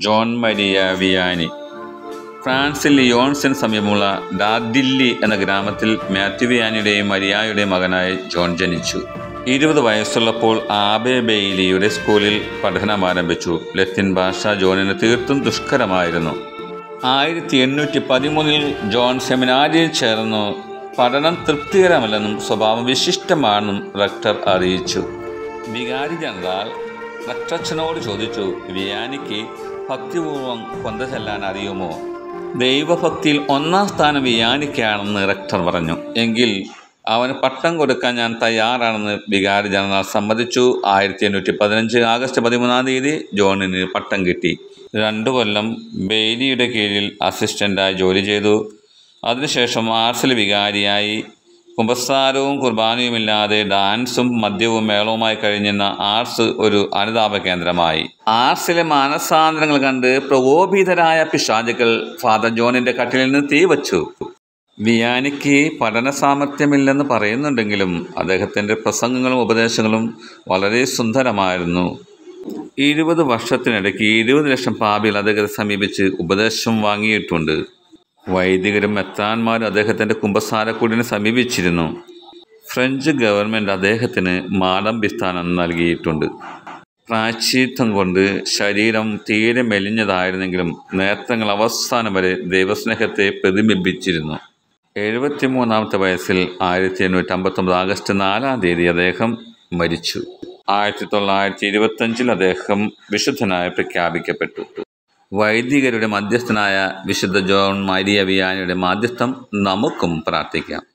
John Maria Vianney ഫ്രാൻസിൽ ലിയോൺസിന് സമീപമുള്ള ഡാർഡില്ലി എന്ന ഗ്രാമത്തിൽ മാത്യു വിയാനിയുടെയും മരിയായുടെയും മകനായി ജോൺ ജനിച്ചു ഇരുപത് വയസ്സുള്ളപ്പോൾ ആബെ ബെയ്ലിയുടെ സ്കൂളിൽ പഠനം ആരംഭിച്ചു ലത്തിൻ ഭാഷ ജോണിന് തീർത്തും ദുഷ്കരമായിരുന്നു ആയിരത്തി എണ്ണൂറ്റി പതിമൂന്നിൽ ജോൺ സെമിനാരിയിൽ ചേർന്നു പഠനം തൃപ്തികരമല്ലെന്നും സ്വഭാവം വിശിഷ്ടമാണെന്നും റക്ടർ അറിയിച്ചു വികാരി ജനറൽ റക്ടച്ചനോട് ചോദിച്ചു വിയാനിക്ക് ഭക്തിപൂർവം കൊന്ത ചെല്ലാൻ അറിയുമോ ദൈവഭക്തിയിൽ ഒന്നാം സ്ഥാനം വിയാനിക്കാണെന്ന് റക്ടർ പറഞ്ഞു എങ്കിൽ അവന് പട്ടം കൊടുക്കാൻ ഞാൻ തയ്യാറാണെന്ന് വികാരി ജനറൽ സമ്മതിച്ചു ആയിരത്തി എണ്ണൂറ്റി പതിനഞ്ച് ആഗസ്റ്റ് പതിമൂന്നാം തീയതി ജോണിന് പട്ടം കിട്ടി രണ്ടു കൊല്ലം ബെയ്ലിയുടെ കീഴിൽ അസിസ്റ്റൻ്റായി ജോലി ചെയ്തു അതിനുശേഷം ആർസിൽ വികാരിയായി കുമ്പസാരവും കുർബാനയുമില്ലാതെ ഡാൻസും മദ്യവും മേളവുമായി കഴിഞ്ഞിരുന്ന ആർട്സ് ഒരു അനുതാപ കേന്ദ്രമായി ആർട്സിലെ മാനസാന്തരങ്ങൾ കണ്ട് പ്രകോപിതരായ പിശാചുകൾ ഫാദർ ജോണിന്റെ കട്ടിലിൽ നിന്ന് തീ വച്ചു വിയാനിക്ക് പഠന സാമർഥ്യമില്ലെന്ന് പറയുന്നുണ്ടെങ്കിലും അദ്ദേഹത്തിൻ്റെ പ്രസംഗങ്ങളും ഉപദേശങ്ങളും വളരെ സുന്ദരമായിരുന്നു ഇരുപത് വർഷത്തിനിടയ്ക്ക് ഇരുപത് ലക്ഷം പാപികൾ അദ്ദേഹത്തെ സമീപിച്ച് ഉപദേശം വാങ്ങിയിട്ടുണ്ട് വൈദികരും മെത്താന്മാരും അദ്ദേഹത്തിൻ്റെ കുമ്പസാരക്കൂടിനെ സമീപിച്ചിരുന്നു ഫ്രഞ്ച് ഗവൺമെൻറ് അദ്ദേഹത്തിന് മാടമ്പിസ്ഥാനം നൽകിയിട്ടുണ്ട് പ്രായശ്ചിത്തം കൊണ്ട് ശരീരം തീരെ മെലിഞ്ഞതായിരുന്നെങ്കിലും നേത്രങ്ങൾ അവസാനം വരെ ദൈവസ്നേഹത്തെ പ്രതിബിംബിച്ചിരുന്നു എഴുപത്തിമൂന്നാമത്തെ വയസ്സിൽ ആയിരത്തി എണ്ണൂറ്റി അമ്പത്തൊമ്പത് ആഗസ്റ്റ് നാലാം തീയതി അദ്ദേഹം മരിച്ചു ആയിരത്തി തൊള്ളായിരത്തി ഇരുപത്തഞ്ചിൽ അദ്ദേഹം വിശുദ്ധനായി പ്രഖ്യാപിക്കപ്പെട്ടു വൈദികരുടെ മധ്യസ്ഥനായ വിശുദ്ധ ജോൺ മരിയ വിയാനിയുടെ മാധ്യസ്ഥം നമുക്കും പ്രാർത്ഥിക്കാം